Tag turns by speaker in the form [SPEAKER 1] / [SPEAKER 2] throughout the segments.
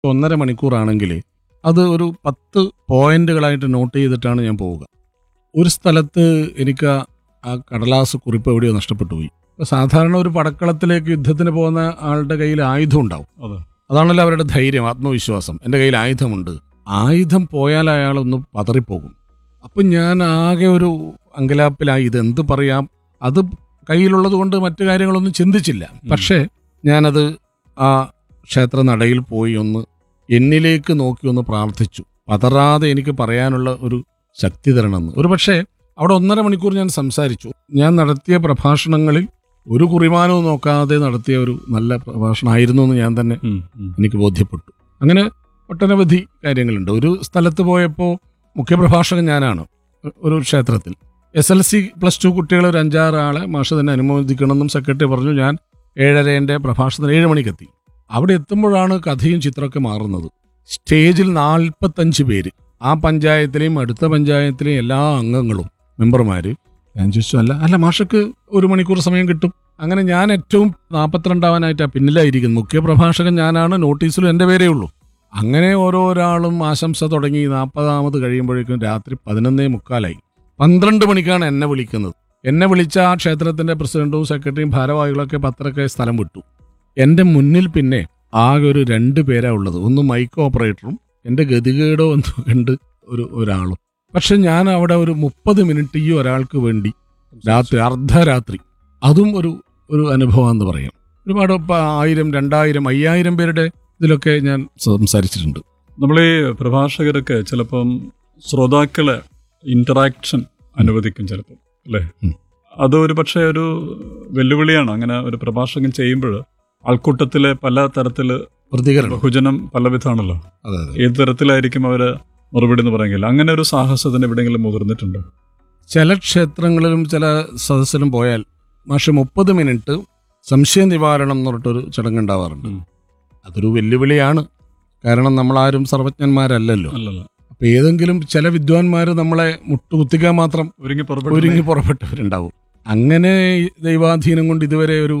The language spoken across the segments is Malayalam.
[SPEAKER 1] ഒന്നര മണിക്കൂറാണെങ്കിൽ അത് ഒരു പത്ത് പോയിന്റുകളായിട്ട് നോട്ട് ചെയ്തിട്ടാണ് ഞാൻ പോവുക ഒരു സ്ഥലത്ത് എനിക്ക് ആ- ആ കടലാസ് കുറിപ്പ് എവിടെയോ നഷ്ടപ്പെട്ടു പോയി അപ്പോൾ സാധാരണ ഒരു പടക്കളത്തിലേക്ക് യുദ്ധത്തിന് പോകുന്ന ആളുടെ കയ്യിൽ ആയുധം ഉണ്ടാവും
[SPEAKER 2] അതെ
[SPEAKER 1] അതാണല്ലോ അവരുടെ ധൈര്യം ആത്മവിശ്വാസം എൻ്റെ കയ്യിൽ ആയുധമുണ്ട് ആയുധം പോയാൽ അയാളൊന്ന് പതറിപ്പോകും അപ്പം ഞാൻ ആകെ ഒരു അങ്കലാപ്പിലായി ഇത് എന്ത് പറയാം അത് കയ്യിലുള്ളത് കൊണ്ട് മറ്റു കാര്യങ്ങളൊന്നും ചിന്തിച്ചില്ല പക്ഷേ ഞാനത് ആ ക്ഷേത്ര നടയിൽ പോയി ഒന്ന് എന്നിലേക്ക് നോക്കി ഒന്ന് പ്രാർത്ഥിച്ചു പതറാതെ എനിക്ക് പറയാനുള്ള ഒരു ശക്തി തരണമെന്ന് ഒരു പക്ഷേ അവിടെ ഒന്നര മണിക്കൂർ ഞാൻ സംസാരിച്ചു ഞാൻ നടത്തിയ പ്രഭാഷണങ്ങളിൽ ഒരു കുറിമാനവും നോക്കാതെ നടത്തിയ ഒരു നല്ല പ്രഭാഷണമായിരുന്നു എന്ന് ഞാൻ തന്നെ
[SPEAKER 2] ഉം, ഉം.
[SPEAKER 1] എനിക്ക് ബോധ്യപ്പെട്ടു അങ്ങനെ ഒട്ടനവധി കാര്യങ്ങളുണ്ട് ഒരു സ്ഥലത്ത് പോയപ്പോൾ മുഖ്യപ്രഭാഷകൻ ഞാനാണ് ഒ- ഒരു ക്ഷേത്രത്തിൽ S L C plus two കുട്ടികൾ ഒരു അഞ്ചാറ് ആളെ മാഷ് തന്നെ അനുമോദിക്കണമെന്നും സെക്രട്ടറി പറഞ്ഞു ഞാൻ ഏഴരേൻ്റെ പ്രഭാഷണത്തിന് ഏഴ് മണിക്കെത്തി അവിടെ എത്തുമ്പോഴാണ് കഥയും ചിത്രമൊക്കെ മാറുന്നത് സ്റ്റേജിൽ നാൽപ്പത്തഞ്ച് പേര് ആ പഞ്ചായത്തിലെയും അടുത്ത പഞ്ചായത്തിലെയും എല്ലാ അംഗങ്ങളും മെമ്പർമാര് ഞാൻ ചോദിച്ചു അല്ല അല്ല മാഷക്ക് ഒരു മണിക്കൂർ സമയം കിട്ടും അങ്ങനെ ഞാൻ ഏറ്റവും നാൽപ്പത്തിരണ്ടാവാനായിട്ടാണ് പിന്നിലായിരിക്കുന്നത് മുഖ്യ പ്രഭാഷകൻ ഞാനാണ് നോട്ടീസിലും എൻ്റെ പേരേ ഉള്ളൂ അങ്ങനെ ഓരോരാളും ആശംസ തുടങ്ങി നാൽപ്പതാമത് കഴിയുമ്പോഴേക്കും രാത്രി പതിനൊന്നേ മുക്കാലായി പന്ത്രണ്ട് മണിക്കാണ് എന്നെ വിളിക്കുന്നത് എന്നെ വിളിച്ച ആ ക്ഷേത്രത്തിന്റെ പ്രസിഡന്റും സെക്രട്ടറിയും ഭാരവാഹികളൊക്കെ പത്രക്കെ സ്ഥലം വിട്ടു എൻ്റെ മുന്നിൽ പിന്നെ ആകെ ഒരു രണ്ട് പേരാ ഉള്ളത് ഒന്ന് മൈക്ക് ഓപ്പറേറ്ററും എൻ്റെ ഗതികേടോ എന്ന് കണ്ട് ഒരു ഒരാളും പക്ഷെ ഞാൻ അവിടെ ഒരു മുപ്പത് മിനിറ്റ് ഈ ഒരാൾക്ക് വേണ്ടി രാത്രി അർദ്ധരാത്രി അതും ഒരു ഒരു അനുഭവം എന്ന് പറയാം ഒരുപാട് ഇപ്പം ആയിരം രണ്ടായിരം അയ്യായിരം പേരുടെ ഇതിലൊക്കെ ഞാൻ സംസാരിച്ചിട്ടുണ്ട്
[SPEAKER 2] നമ്മൾ ഈ പ്രഭാഷകരൊക്കെ ചിലപ്പം ശ്രോതാക്കളെ ഇന്ററാക്ഷൻ അനുവദിക്കും ചിലപ്പം അല്ലേ
[SPEAKER 1] ഉം.
[SPEAKER 2] അത് ഒരു പക്ഷേ ഒരു വെല്ലുവിളിയാണ് അങ്ങനെ ഒരു പ്രഭാഷകൻ ചെയ്യുമ്പോൾ ആൾക്കൂട്ടത്തിലെ പല തരത്തില്
[SPEAKER 1] പ്രതികരണം
[SPEAKER 2] ബഹുജനം പലവിധാണല്ലോ
[SPEAKER 1] അതെ അതെ
[SPEAKER 2] ഏത് തരത്തിലായിരിക്കും അവര് മറുപടി എന്ന് പറയുമെങ്കിൽ അങ്ങനെ ഒരു സാഹസത്തിന് എവിടെയെങ്കിലും മുതിർന്നിട്ടുണ്ടോ
[SPEAKER 1] ചില ക്ഷേത്രങ്ങളിലും ചില സദസ്സിലും പോയാൽ മാഷ് മുപ്പത് മിനിറ്റ് സംശയ നിവാരണം എന്ന് പറഞ്ഞിട്ടൊരു ചടങ്ങുണ്ടാവാറുണ്ട്
[SPEAKER 2] ഉം.
[SPEAKER 1] അതൊരു വെല്ലുവിളിയാണ് കാരണം നമ്മളാരും സർവജ്ഞന്മാരല്ലല്ലോ
[SPEAKER 2] അല്ലല്ല
[SPEAKER 1] അപ്പൊ ഏതെങ്കിലും ചില വിദ്വാൻമാർ നമ്മളെ മുട്ടുകുത്തിക്കാൻ മാത്രം
[SPEAKER 2] ഒരുങ്ങി
[SPEAKER 1] ഒരുങ്ങി
[SPEAKER 2] പുറപ്പെട്ടു
[SPEAKER 1] പുറപ്പെട്ടവരുണ്ടാവും അങ്ങനെ ദൈവാധീനം കൊണ്ട് ഇതുവരെ ഒരു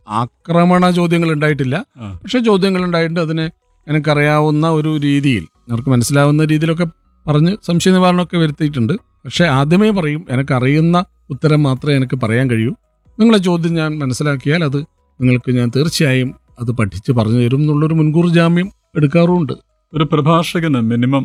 [SPEAKER 1] ആക്രമണ ചോദ്യങ്ങൾ ഉണ്ടായിട്ടില്ല
[SPEAKER 2] ആ.
[SPEAKER 1] പക്ഷെ ചോദ്യങ്ങൾ ഉണ്ടായിട്ട് അതിനെ എനിക്കറിയാവുന്ന ഒരു രീതിയിൽ അവർക്ക് മനസ്സിലാവുന്ന രീതിയിലൊക്കെ പറഞ്ഞ് സംശയ നിവാരണമൊക്കെ വരുത്തിയിട്ടുണ്ട് പക്ഷെ ആദ്യമേ പറയും എനിക്കറിയുന്ന ഉത്തരം മാത്രമേ എനിക്ക് പറയാൻ കഴിയൂ നിങ്ങളെ ചോദ്യം ഞാൻ മനസ്സിലാക്കിയാൽ അത് നിങ്ങൾക്ക് ഞാൻ തീർച്ചയായും അത് പഠിച്ച് പറഞ്ഞു തരും എന്നുള്ളൊരു മുൻകൂർ ജാമ്യം എടുക്കാറുമുണ്ട്
[SPEAKER 2] ഒരു പ്രഭാഷകന് മിനിമം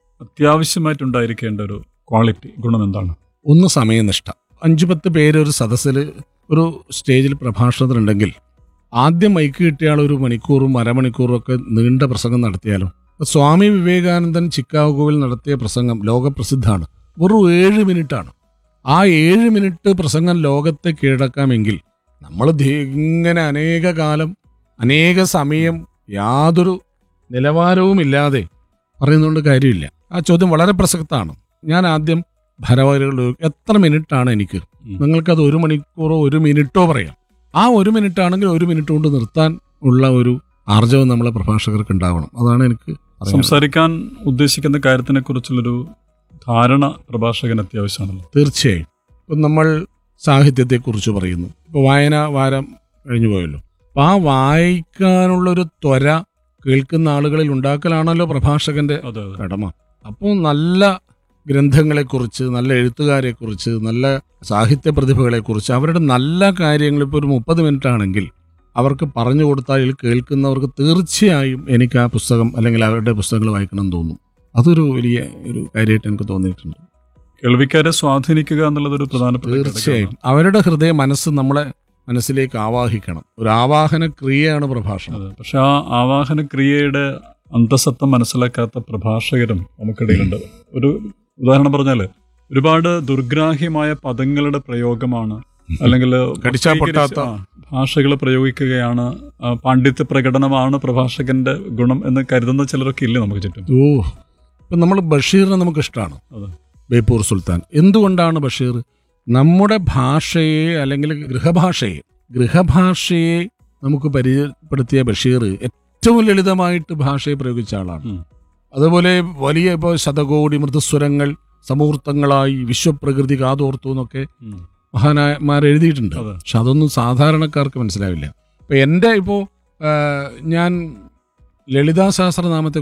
[SPEAKER 2] അത്യാവശ്യമായിട്ടുണ്ടായിരിക്കേണ്ട ഒരു ക്വാളിറ്റി ഗുണം എന്താണ്
[SPEAKER 1] ഒന്ന് സമയനിഷ്ഠ അഞ്ചു പത്ത് പേര് ഒരു സദസ്സിൽ ഒരു സ്റ്റേജിൽ പ്രഭാഷണത്തിനുണ്ടെങ്കിൽ ആദ്യം മൈക്ക് കിട്ടിയ ആൾ ഒരു മണിക്കൂറും അരമണിക്കൂറും ഒക്കെ നീണ്ട പ്രസംഗം നടത്തിയാലും ഇപ്പൊ സ്വാമി വിവേകാനന്ദൻ ചിക്കാഗോവിൽ നടത്തിയ പ്രസംഗം ലോകപ്രസിദ്ധമാണ് വെറും ഏഴ് മിനിറ്റാണ് ആ ഏഴ് മിനിറ്റ് പ്രസംഗം ലോകത്തെ കീഴടക്കാമെങ്കിൽ നമ്മൾ ഇങ്ങനെ അനേക കാലം അനേക സമയം യാതൊരു നിലവാരവുമില്ലാതെ പറയുന്നതുകൊണ്ട് കാര്യമില്ല ആ ചോദ്യം വളരെ പ്രസക്തമാണ് ഞാൻ ആദ്യം ഭാരവാഹികളോട് എത്ര മിനിറ്റാണ് എനിക്ക്
[SPEAKER 2] ഉം.
[SPEAKER 1] നിങ്ങൾക്കത് ഒരു മണിക്കൂറോ ഒരു മിനിറ്റോ പറയാം ആ ഒരു മിനിറ്റ് ആണെങ്കിൽ ഒരു മിനിറ്റ് കൊണ്ട് നിർത്താൻ ഉള്ള ഒരു ആർജവം നമ്മളെ പ്രഭാഷകർക്ക് ഉണ്ടാവണം അതാണ് എനിക്ക് പറയാനുള്ളത്.
[SPEAKER 2] സംസാരിക്കാൻ ഉദ്ദേശിക്കുന്ന കാര്യത്തിനെ കുറിച്ചുള്ളൊരു ധാരണ പ്രഭാഷകന് അത്യാവശ്യമാണല്ലോ
[SPEAKER 1] തീർച്ചയായും ഇപ്പം നമ്മൾ സാഹിത്യത്തെക്കുറിച്ച് പറയുന്നു ഇപ്പോൾ വായന വാരം കഴിഞ്ഞു പോയല്ലോ അപ്പം ആ വായിക്കാനുള്ളൊരു ത്വര കേൾക്കുന്ന ആളുകളിൽ ഉണ്ടാക്കലാണല്ലോ പ്രഭാഷകന്റെ
[SPEAKER 2] അതെ അതെ
[SPEAKER 1] കടമ അപ്പോൾ നല്ല ഗ്രന്ഥങ്ങളെക്കുറിച്ച് നല്ല എഴുത്തുകാരെക്കുറിച്ച് നല്ല സാഹിത്യ പ്രതിഭകളെക്കുറിച്ച് അവരുടെ നല്ല കാര്യങ്ങൾ ഇപ്പോൾ ഒരു മുപ്പത് മിനിറ്റ് ആണെങ്കിൽ അവർക്ക് പറഞ്ഞു കൊടുത്താൽ ഇതിൽ കേൾക്കുന്നവർക്ക് തീർച്ചയായും എനിക്ക് ആ പുസ്തകം അല്ലെങ്കിൽ അവരുടെ പുസ്തകങ്ങൾ വായിക്കണം എന്ന് തോന്നും അതൊരു വലിയ ഒരു കാര്യമായിട്ട് എനിക്ക് തോന്നിയിട്ടുണ്ട്
[SPEAKER 2] കേൾവിക്കാരെ സ്വാധീനിക്കുക എന്നുള്ളത് ഒരു പ്രധാനപ്പെട്ട
[SPEAKER 1] തീർച്ചയായും
[SPEAKER 2] ഘടകമാണ്.
[SPEAKER 1] അവരുടെ ഹൃദയ മനസ്സ് നമ്മളെ മനസ്സിലേക്ക് ആവാഹിക്കണം ഒരു ആവാഹന ക്രിയയാണ് പ്രഭാഷണം
[SPEAKER 2] അതെ പക്ഷെ ആ ആവാഹന ക്രിയയുടെ അന്തസത്ത മനസ്സിലാക്കാത്ത പ്രഭാഷകരും നമുക്കിടയിലുണ്ട് ഒരു ഉദാഹരണം പറഞ്ഞാല് ഒരുപാട് ദുർഗ്രാഹ്യമായ പദങ്ങളുടെ പ്രയോഗമാണ് അല്ലെങ്കിൽ
[SPEAKER 1] കടിച്ചാ പൊട്ടാത്ത.
[SPEAKER 2] ഭാഷകൾ പ്രയോഗിക്കുകയാണ് ആ, പാണ്ഡിത്യ പ്രകടനമാണ് പ്രഭാഷകന്റെ ഗുണം എന്ന് കരുതുന്ന ചിലരൊക്കെ ഇല്ലേ നമുക്ക് ചുറ്റും
[SPEAKER 1] ഓ ഇപ്പം നമ്മൾ ബഷീറിനെ നമുക്ക് ഇഷ്ടമാണ്
[SPEAKER 2] അതെ
[SPEAKER 1] ബേപ്പൂർ സുൽത്താൻ എന്തുകൊണ്ടാണ് ബഷീർ നമ്മുടെ ഭാഷയെ അല്ലെങ്കിൽ ഗൃഹഭാഷയെ ഗൃഹഭാഷയെ നമുക്ക് പരിചയപ്പെടുത്തിയ ബഷീർ ഏറ്റവും ലളിതമായിട്ട് ഭാഷയെ പ്രയോഗിച്ച ആളാണ്
[SPEAKER 2] ഉം.
[SPEAKER 1] അതുപോലെ വലിയ ഇപ്പോൾ ശതകോടി മൃദുസ്വരങ്ങൾ സമൂർത്തങ്ങളായി വിശ്വപ്രകൃതി കാതോർത്തു എന്നൊക്കെ
[SPEAKER 2] ഉം.
[SPEAKER 1] മഹാനായന്മാർ എഴുതിയിട്ടുണ്ട്
[SPEAKER 2] അതെ.
[SPEAKER 1] പക്ഷെ അതൊന്നും സാധാരണക്കാർക്ക് മനസ്സിലാവില്ല ഇപ്പൊ എൻ്റെ ഇപ്പോൾ ഞാൻ ലളിതാ സഹസ്രനാമത്തെ